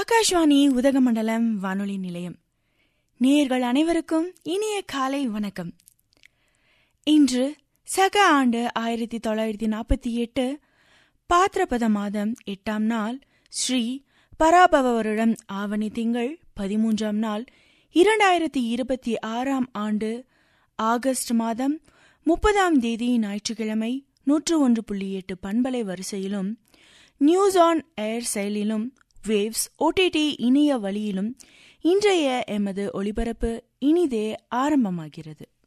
ஆகாஷ்வாணி உதகமண்டலம் வானொலி நிலையம் நேர்கள் அனைவருக்கும் இனிய காலை வணக்கம் இன்று சக ஆண்டு ஆயிரத்தி தொள்ளாயிரத்தி நாற்பத்தி எட்டு பாத்திரபத மாதம் எட்டாம் நாள் ஸ்ரீ பராபவ வருடம் ஆவணி திங்கள் பதிமூன்றாம் நாள் இரண்டாயிரத்தி இருபத்தி ஆறாம் ஆண்டு ஆகஸ்ட் மாதம் முப்பதாம் தேதி ஞாயிற்றுக்கிழமை நூற்று ஒன்று புள்ளி எட்டு பண்பலை வரிசையிலும் நியூஸ் ஆன் ஏர் செயலிலும் வேவ்ஸ் ஓடிடி இணைய வழியிலும் இன்றைய எமது ஒளிபரப்பு இனிதே ஆரம்பமாகிறது